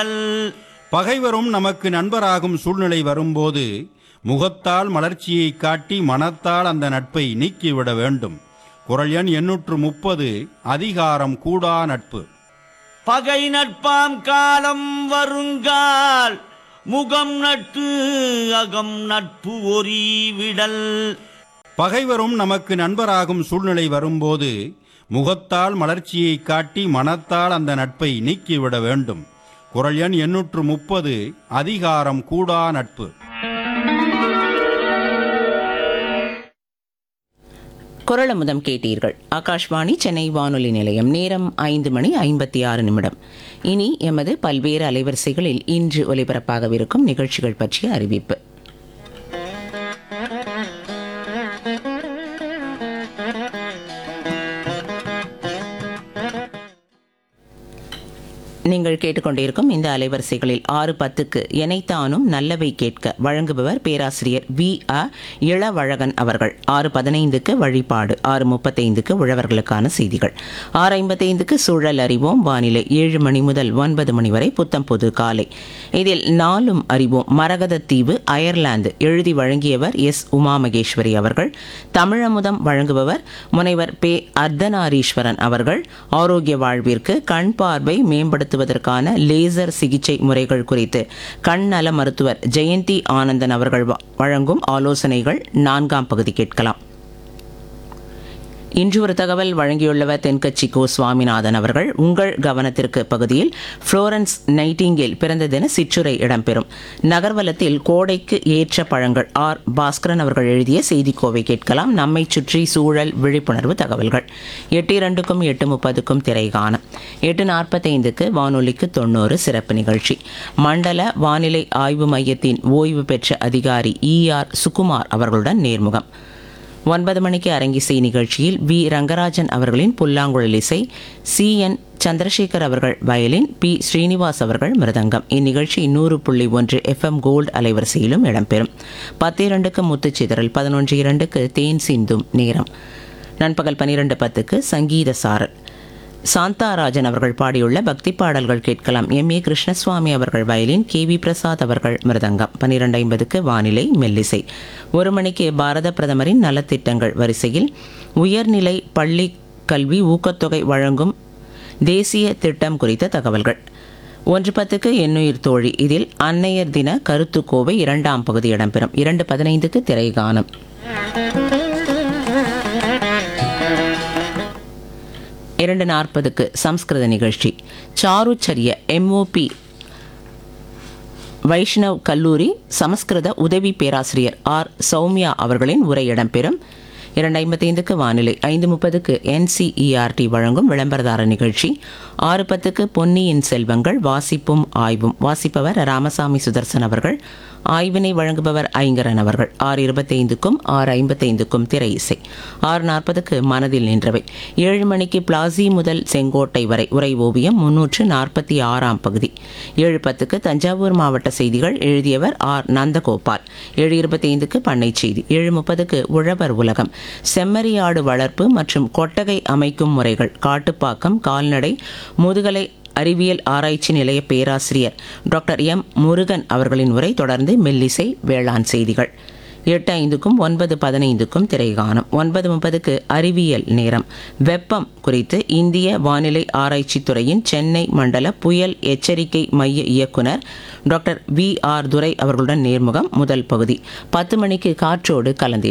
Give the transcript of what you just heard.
பகைவரும் நமக்கு நண்பராகும் சூழ்நிலை வரும்போது முகத்தால் மலர்ச்சியை காட்டி மனத்தால் அந்த நட்பை நீக்கிவிட வேண்டும் குரல் எண் எண்ணூற்று முப்பது அதிகாரம் கூடா நட்பு பகை நட்பாம் காலம் வருங்கால் முகம் நட்டு அகம் நட்பு ஒரி விடல் பகைவரும் நமக்கு நண்பராகும் சூழ்நிலை வரும்போது முகத்தால் மலர்ச்சியை காட்டி மனத்தால் அந்த நட்பை நீக்கிவிட வேண்டும் குரல் எண் எண்ணூற்று முப்பது அதிகாரம் கூடா நட்பு குரலமுதம் கேட்டீர்கள் ஆகாஷ்வாணி சென்னை வானொலி நிலையம் நேரம் ஐந்து மணி ஐம்பத்தி ஆறு நிமிடம் இனி எமது பல்வேறு அலைவரிசைகளில் இன்று ஒலிபரப்பாகவிருக்கும் நிகழ்ச்சிகள் பற்றிய அறிவிப்பு நீங்கள் கேட்டுக்கொண்டிருக்கும் இந்த அலைவரிசைகளில் ஆறு பத்துக்கு எனைத்தானும் நல்லவை கேட்க வழங்குபவர் பேராசிரியர் வி அ இளவழகன் அவர்கள் ஆறு பதினைந்துக்கு வழிபாடு ஆறு முப்பத்தைந்துக்கு உழவர்களுக்கான செய்திகள் ஆறு ஐம்பத்தைந்துக்கு சூழல் அறிவோம் வானிலை ஏழு மணி முதல் ஒன்பது மணி வரை புத்தம் பொது காலை இதில் நாளும் அறிவோம் மரகதத்தீவு அயர்லாந்து எழுதி வழங்கியவர் எஸ் உமா மகேஸ்வரி அவர்கள் தமிழமுதம் வழங்குபவர் முனைவர் பே அர்த்தநாரீஸ்வரன் அவர்கள் ஆரோக்கிய வாழ்விற்கு கண் பார்வை மேம்படுத்துவதற்கான லேசர் சிகிச்சை முறைகள் குறித்து கண் நல மருத்துவர் ஜெயந்தி ஆனந்தன் அவர்கள் வ- வழங்கும் ஆலோசனைகள் நான்காம் பகுதி கேட்கலாம் இன்று ஒரு தகவல் வழங்கியுள்ளவர் தென்கட்சி கோ சுவாமிநாதன் அவர்கள் உங்கள் கவனத்திற்கு பகுதியில் புளோரன்ஸ் நைட்டிங்கேல் பிறந்த தின சிற்றுரை இடம்பெறும் நகர்வலத்தில் கோடைக்கு ஏற்ற பழங்கள் ஆர் பாஸ்கரன் அவர்கள் எழுதிய செய்திக்கோவை கேட்கலாம் நம்மை சுற்றி சூழல் விழிப்புணர்வு தகவல்கள் எட்டு இரண்டுக்கும் எட்டு முப்பதுக்கும் திரை காணும் எட்டு நாற்பத்தைந்துக்கு வானொலிக்கு தொண்ணூறு சிறப்பு நிகழ்ச்சி மண்டல வானிலை ஆய்வு மையத்தின் ஓய்வு பெற்ற அதிகாரி இ ஆர் சுகுமார் அவர்களுடன் நேர்முகம் ஒன்பது மணிக்கு அரங்கிசை நிகழ்ச்சியில் வி ரங்கராஜன் அவர்களின் புல்லாங்குழல் இசை சி என் சந்திரசேகர் அவர்கள் வயலின் பி ஸ்ரீனிவாஸ் அவர்கள் மிருதங்கம் இந்நிகழ்ச்சி நூறு புள்ளி ஒன்று எஃப்எம் கோல்டு அலைவரிசையிலும் இடம்பெறும் பத்து இரண்டுக்கு முத்துச்சிதறல் பதினொன்று இரண்டுக்கு தேன் சிந்தும் நேரம் நண்பகல் பன்னிரெண்டு பத்துக்கு சங்கீத சாரல் சாந்தாராஜன் அவர்கள் பாடியுள்ள பக்தி பாடல்கள் கேட்கலாம் எம் ஏ கிருஷ்ணசுவாமி அவர்கள் வயலின் கே வி பிரசாத் அவர்கள் மிருதங்கம் பன்னிரெண்டு ஐம்பதுக்கு வானிலை மெல்லிசை ஒரு மணிக்கு பாரத பிரதமரின் நலத்திட்டங்கள் வரிசையில் உயர்நிலை பள்ளி கல்வி ஊக்கத்தொகை வழங்கும் தேசிய திட்டம் குறித்த தகவல்கள் ஒன்று பத்துக்கு எண்ணுயிர் தோழி இதில் அன்னையர் தின கருத்துக்கோவை இரண்டாம் பகுதி இடம்பெறும் இரண்டு பதினைந்துக்கு திரைகானம் இரண்டு நாற்பதுக்கு சம்ஸ்கிருத நிகழ்ச்சி சாருச்சரிய எம்ஓபி வைஷ்ணவ் கல்லூரி சமஸ்கிருத உதவி பேராசிரியர் ஆர் சௌமியா அவர்களின் உரை இடம்பெறும் இரண்டு ஐம்பத்தைந்துக்கு வானிலை ஐந்து முப்பதுக்கு என்சிஇஆர்டி வழங்கும் விளம்பரதார நிகழ்ச்சி ஆறு பத்துக்கு பொன்னியின் செல்வங்கள் வாசிப்பும் ஆய்வும் வாசிப்பவர் ராமசாமி சுதர்சன் அவர்கள் ஆய்வினை வழங்குபவர் ஐங்கரன் அவர்கள் ஆறு இருபத்தைந்துக்கும் ஆறு ஐம்பத்தைந்துக்கும் திரை இசை ஆறு நாற்பதுக்கு மனதில் நின்றவை ஏழு மணிக்கு பிளாசி முதல் செங்கோட்டை வரை உரை ஓவியம் முன்னூற்று நாற்பத்தி ஆறாம் பகுதி ஏழு பத்துக்கு தஞ்சாவூர் மாவட்ட செய்திகள் எழுதியவர் ஆர் நந்தகோபால் ஏழு இருபத்தைந்துக்கு பண்ணை செய்தி ஏழு முப்பதுக்கு உழவர் உலகம் செம்மறியாடு வளர்ப்பு மற்றும் கொட்டகை அமைக்கும் முறைகள் காட்டுப்பாக்கம் கால்நடை முதுகலை அறிவியல் ஆராய்ச்சி நிலைய பேராசிரியர் டாக்டர் எம் முருகன் அவர்களின் உரை தொடர்ந்து மெல்லிசை வேளாண் செய்திகள் எட்டு ஐந்துக்கும் ஒன்பது பதினைந்துக்கும் திரைகாணும் ஒன்பது முப்பதுக்கு அறிவியல் நேரம் வெப்பம் குறித்து இந்திய வானிலை ஆராய்ச்சித் துறையின் சென்னை மண்டல புயல் எச்சரிக்கை மைய இயக்குனர் டாக்டர் வி ஆர் துரை அவர்களுடன் நேர்முகம் முதல் பகுதி பத்து மணிக்கு காற்றோடு கலந்திட